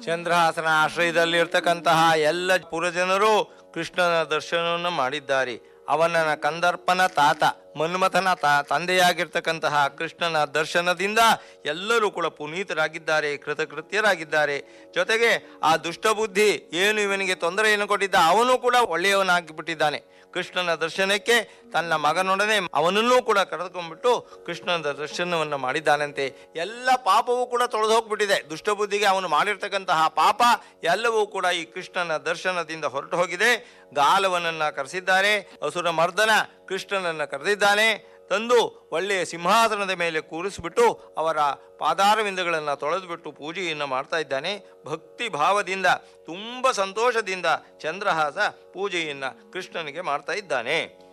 ಚಂದ್ರಹಾಸನ ಆಶ್ರಯದಲ್ಲಿರ್ತಕ್ಕಂತಹ ಎಲ್ಲ ಪುರಜನರು ಕೃಷ್ಣನ ದರ್ಶನವನ್ನು ಮಾಡಿದ್ದಾರೆ ಅವನ ಕಂದರ್ಪನ ತಾತ ಮನ್ಮಥನ ತ ತಂದೆಯಾಗಿರ್ತಕ್ಕಂತಹ ಕೃಷ್ಣನ ದರ್ಶನದಿಂದ ಎಲ್ಲರೂ ಕೂಡ ಪುನೀತರಾಗಿದ್ದಾರೆ ಕೃತಕೃತ್ಯರಾಗಿದ್ದಾರೆ ಜೊತೆಗೆ ಆ ದುಷ್ಟಬುದ್ಧಿ ಏನು ಇವನಿಗೆ ತೊಂದರೆಯನ್ನು ಕೊಟ್ಟಿದ್ದ ಅವನು ಕೂಡ ಒಳ್ಳೆಯವನಾಗಿಬಿಟ್ಟಿದ್ದಾನೆ ಕೃಷ್ಣನ ದರ್ಶನಕ್ಕೆ ತನ್ನ ಮಗನೊಡನೆ ಅವನನ್ನೂ ಕೂಡ ಕರೆದುಕೊಂಡ್ಬಿಟ್ಟು ಕೃಷ್ಣನ ದರ್ಶನವನ್ನು ಮಾಡಿದ್ದಾನಂತೆ ಎಲ್ಲ ಪಾಪವೂ ಕೂಡ ತೊಳೆದು ಹೋಗ್ಬಿಟ್ಟಿದೆ ದುಷ್ಟಬುದ್ಧಿಗೆ ಅವನು ಮಾಡಿರ್ತಕ್ಕಂತಹ ಪಾಪ ಎಲ್ಲವೂ ಕೂಡ ಈ ಕೃಷ್ಣನ ದರ್ಶನದಿಂದ ಹೊರಟು ಹೋಗಿದೆ ಗಾಲವನನ್ನ ಕರೆಸಿದ್ದಾರೆ ಅಸುರ ಮರ್ದನ ಕೃಷ್ಣನನ್ನ ಕರೆದಿದ್ದಾನೆ ತಂದು ಒಳ್ಳೆಯ ಸಿಂಹಾಸನದ ಮೇಲೆ ಕೂರಿಸಿಬಿಟ್ಟು ಅವರ ಪಾದಾರವಿಂದಗಳನ್ನು ತೊಳೆದುಬಿಟ್ಟು ಪೂಜೆಯನ್ನು ಮಾಡ್ತಾ ಇದ್ದಾನೆ ಭಕ್ತಿ ಭಾವದಿಂದ ತುಂಬ ಸಂತೋಷದಿಂದ ಚಂದ್ರಹಾಸ ಪೂಜೆಯನ್ನು ಕೃಷ್ಣನಿಗೆ ಮಾಡ್ತಾ ಇದ್ದಾನೆ